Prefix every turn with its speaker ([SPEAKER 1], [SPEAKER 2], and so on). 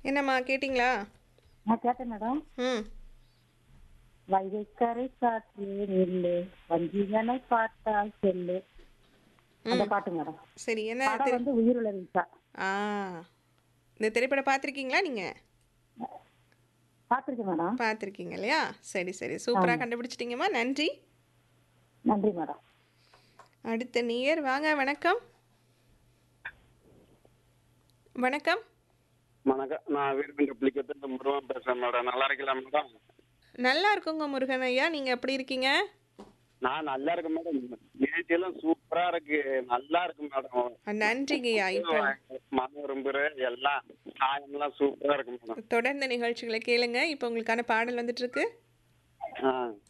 [SPEAKER 1] என்னம்மா கேட்டிங்களா
[SPEAKER 2] நான் கேட்டேன் மேடம்
[SPEAKER 1] ம்
[SPEAKER 2] வைகைக்கரை காற்று நெல்லு வஞ்சிகனை பார்த்தால் செல்லு அந்த பாட்டு மேடம்
[SPEAKER 1] சரி என்ன
[SPEAKER 2] படம்
[SPEAKER 1] திரை
[SPEAKER 2] வந்து உயிருள்ள வீசா
[SPEAKER 1] ஆ இந்த திரைப்படம் பார்த்துருக்கீங்களா நீங்கள்
[SPEAKER 2] பார்த்துருக்கேன் மேடம்
[SPEAKER 1] பார்த்துருக்கீங்க இல்லையா சரி சரி சூப்பராக கண்டுபிடிச்சிட்டிங்கம்மா நன்றி
[SPEAKER 2] நன்றி மேடம்
[SPEAKER 1] அடுத்த நேயர் வாங்க வணக்கம் வணக்கம்
[SPEAKER 3] வணக்கம் நான் வீரபெண்ட புளிக்கத்து முருகன் பேசுறேன் மேடம் நல்லா இருக்கலாம் மேடம்
[SPEAKER 1] நல்லா இருக்குங்க முருகன் ஐயா நீங்கள் எப்படி இருக்கீங்க
[SPEAKER 3] நான் நல்லா இருக்கேன் மேடம் நிகழ்ச்சியெல்லாம் சூப்பரா இருக்கு நல்லா இருக்கு மேடம்
[SPEAKER 1] அஹ், நன்றிங்கய்யா இப்போ
[SPEAKER 3] மன விரும்புற எல்லாம் சாயம்லாம் சூப்பரா இருக்கு மேடம்
[SPEAKER 1] தொடர்ந்த நிகழ்ச்சிகளை கேளுங்க இப்போ உங்களுக்கான பாடல் வந்துட்டு இருக்கு
[SPEAKER 3] ஆ